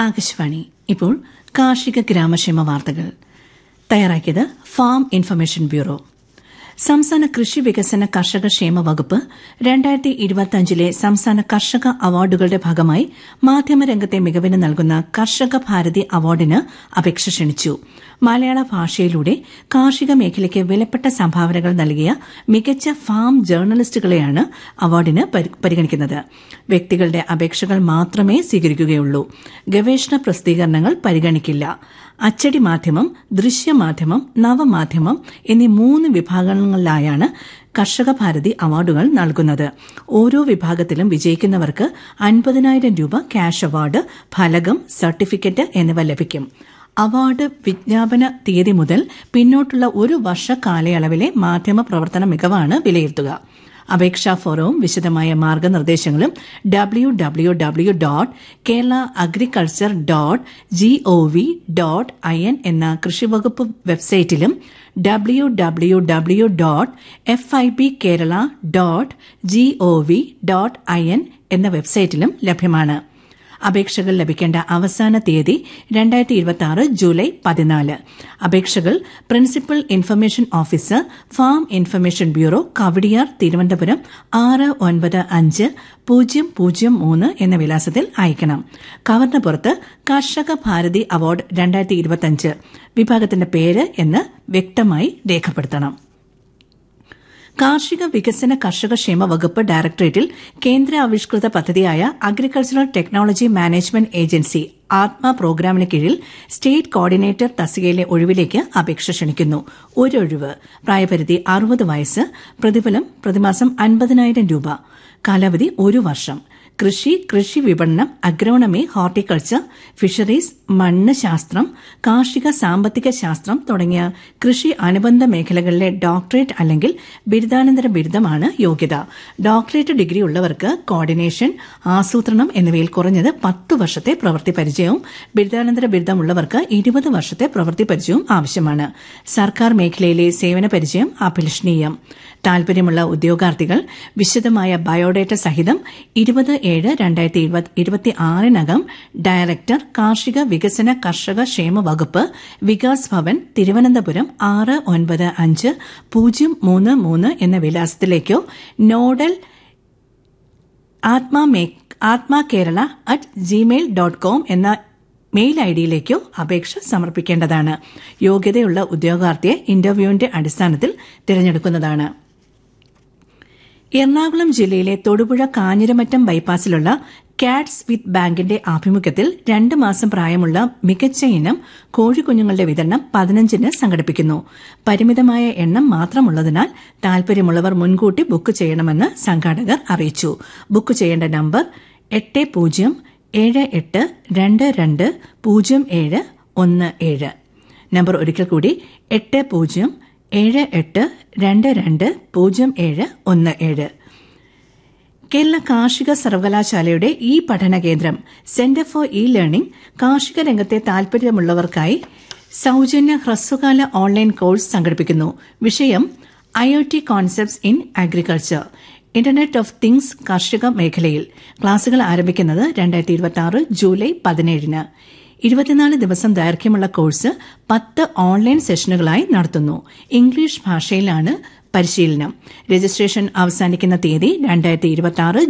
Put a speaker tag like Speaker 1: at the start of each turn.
Speaker 1: ആകാശവാണി ഇപ്പോൾ കാർഷിക ഗ്രാമക്ഷേമ വാർത്തകൾ തയ്യാറാക്കിയത് ഫാം ഇൻഫർമേഷൻ ബ്യൂറോ സംസ്ഥാന കൃഷി വികസന കർഷക ക്ഷേമ വകുപ്പ് രണ്ടായിരത്തി ഇരുപത്തിയഞ്ചിലെ സംസ്ഥാന കർഷക അവാർഡുകളുടെ ഭാഗമായി മാധ്യമരംഗത്തെ മികവിന് നൽകുന്ന കർഷക ഭാരതി അവാർഡിന് അപേക്ഷ ക്ഷണിച്ചു മലയാള ഭാഷയിലൂടെ കാർഷിക മേഖലയ്ക്ക് വിലപ്പെട്ട സംഭാവനകൾ നൽകിയ മികച്ച ഫാം ജേർണലിസ്റ്റുകളെയാണ് അവാർഡിന് പരിഗണിക്കുന്നത് വ്യക്തികളുടെ അപേക്ഷകൾ മാത്രമേ സ്വീകരിക്കുകയുള്ളൂ ഗവേഷണ പ്രസിദ്ധീകരണങ്ങൾ പരിഗണിക്കില്ല അച്ചടി മാധ്യമം ദൃശ്യമാധ്യമം നവമാധ്യമം എന്നീ മൂന്ന് വിഭാഗങ്ങളിലായാണ് കർഷക ഭാരതി അവാർഡുകൾ നൽകുന്നത് ഓരോ വിഭാഗത്തിലും വിജയിക്കുന്നവർക്ക് അൻപതിനായിരം രൂപ ക്യാഷ് അവാർഡ് ഫലകം സർട്ടിഫിക്കറ്റ് എന്നിവ ലഭിക്കും അവാർഡ് വിജ്ഞാപന തീയതി മുതൽ പിന്നോട്ടുള്ള ഒരു വർഷ കാലയളവിലെ മാധ്യമ പ്രവർത്തന മികവാണ് വിലയിരുത്തുക അപേക്ഷാ ഫോറവും വിശദമായ മാർഗനിർദ്ദേശങ്ങളും W W W dot Kerala agriculture dot G O V dot I N എന്ന കൃഷിവകുപ്പ് വെബ്സൈറ്റിലും W W W dot F I B Kerala dot G O V dot I N എന്ന വെബ്സൈറ്റിലും ലഭ്യമാണ് അപേക്ഷകൾ ലഭിക്കേണ്ട അവസാന തീയതി രണ്ടായിരത്തി ഇരുപത്തി ജൂലൈ പതിനാല് അപേക്ഷകൾ principal information officer farm information bureau Kawdiar Thiruvananthapuram ആറ് ഒൻപത് അഞ്ച് പൂജ്യം പൂജ്യം മൂന്ന് എന്ന വിലാസത്തിൽ അയക്കണം കവറിന് പുറത്ത് കർഷക ഭാരതി അവാർഡ് രണ്ടായിരത്തി ഇരുപത്തിയഞ്ച് വിഭാഗത്തിന്റെ പേര് എന്ന് വ്യക്തമായി രേഖപ്പെടുത്തണം കാർഷിക വികസന കർഷക ക്ഷേമ വകുപ്പ് ഡയറക്ടറേറ്റിൽ കേന്ദ്ര ആവിഷ്കൃത പദ്ധതിയായ അഗ്രികൾച്ചറൽ ടെക്നോളജി മാനേജ്മെന്റ് ഏജൻസി ആത്മ പ്രോഗ്രാമിന് കീഴിൽ സ്റ്റേറ്റ് കോർഡിനേറ്റർ തസ്തികയിലെ ഒഴിവിലേക്ക് അപേക്ഷ ക്ഷണിക്കുന്നു ഒരു ഒഴിവ് പ്രായപരിധി അറുപത് വയസ്സ് പ്രതിഫലം പ്രതിമാസം അൻപതിനായിരം രൂപ കാലാവധി ഒരു വർഷം കൃഷി കൃഷി വിപണനം അഗ്രോണമി ഹോർട്ടിക്കൾച്ചർ ഫിഷറീസ് മണ്ണ് ശാസ്ത്രം കാർഷിക സാമ്പത്തിക ശാസ്ത്രം തുടങ്ങിയ കൃഷി അനുബന്ധ മേഖലകളിലെ ഡോക്ടറേറ്റ് അല്ലെങ്കിൽ ബിരുദാനന്തര ബിരുദമാണ് യോഗ്യത ഡോക്ടറേറ്റ് ഡിഗ്രി ഉള്ളവർക്ക് കോർഡിനേഷൻ ആസൂത്രണം എന്നിവയിൽ കുറഞ്ഞത് പത്ത് വർഷത്തെ പ്രവൃത്തി പരിചയവും ബിരുദാനന്തര ബിരുദമുള്ളവർക്ക് ഇരുപത് വർഷത്തെ പ്രവൃത്തി പരിചയവും ആവശ്യമാണ് സർക്കാർ മേഖലയിലെ സേവന പരിചയം അഭിലഷണീയം താൽപര്യമുള്ള ഉദ്യോഗാർത്ഥികൾ വിശദമായ ബയോഡേറ്റ സഹിതം ഇരുപത് ഏഴ് രണ്ടായിരത്തി ഇരുപത്തി ആറിനകം ഡയറക്ടർ കാർഷിക വികസന കർഷക ക്ഷേമ വകുപ്പ് വികാസ് ഭവൻ തിരുവനന്തപുരം ആറ് ഒൻപത് അഞ്ച് പൂജ്യം മൂന്ന് മൂന്ന് എന്ന വിലാസത്തിലേക്കോ nodal Atma Kerala at Gmail dot com എന്ന മെയിൽ ഐഡിയിലേക്കോ അപേക്ഷ സമർപ്പിക്കേണ്ടതാണ് യോഗ്യതയുള്ള ഉദ്യോഗാർത്ഥിയെ ഇന്റർവ്യൂവിന്റെ അടിസ്ഥാനത്തിൽ തിരഞ്ഞെടുക്കുന്നതാണ് എറണാകുളം ജില്ലയിലെ തൊടുപുഴ കാഞ്ഞിരമറ്റം ബൈപ്പാസിലുള്ള കാറ്റ്സ് വിത്ത് ബാങ്കിന്റെ ആഭിമുഖ്യത്തിൽ രണ്ട് മാസം പ്രായമുള്ള മികച്ച ഇനം കോഴിക്കുഞ്ഞുങ്ങളുടെ വിതരണം പതിനഞ്ചിന് സംഘടിപ്പിക്കുന്നു പരിമിതമായ എണ്ണം മാത്രമുള്ളതിനാൽ താൽപര്യമുള്ളവർ മുൻകൂട്ടി ബുക്ക് ചെയ്യണമെന്ന് സംഘാടകർ അറിയിച്ചു ബുക്ക് ചെയ്യേണ്ട നമ്പർ എട്ട് പൂജ്യം ഏഴ് എട്ട് രണ്ട് രണ്ട് പൂജ്യം ഏഴ് ഒന്ന് ഏഴ് നമ്പർ ഒരിക്കൽ കൂടി എട്ട് പൂജ്യം ഏഴ് എട്ട് രണ്ട് രണ്ട് പൂജ്യം ഏഴ് ഒന്ന് ഏഴ് കേരള കാർഷിക സർവകലാശാലയുടെ ഈ പഠന കേന്ദ്രം സെന്റർ ഫോർ ഇ ലേണിംഗ് കാർഷിക രംഗത്തെ താൽപര്യമുള്ളവർക്കായി സൌജന്യ ഹ്രസ്വകാല ഓൺലൈൻ കോഴ്സ് സംഘടിപ്പിക്കുന്നു വിഷയം IOT concepts in agriculture internet of things കാർഷിക മേഖലയിൽ ക്ലാസുകൾ ആരംഭിക്കുന്നത് രണ്ടായിരത്തി ഇരുപത്തി ജൂലൈ പതിനേഴിന് ഇരുപത്തിനാല് ദിവസം ദൈർഘ്യമുള്ള കോഴ്സ് പത്ത് ഓൺലൈൻ സെഷനുകളായി നടത്തുന്നു ഇംഗ്ലീഷ് ഭാഷയിലാണ് പരിശീലനം രജിസ്ട്രേഷൻ അവസാനിക്കുന്ന തീയതി രണ്ടായിരത്തി ഇരുപത്തി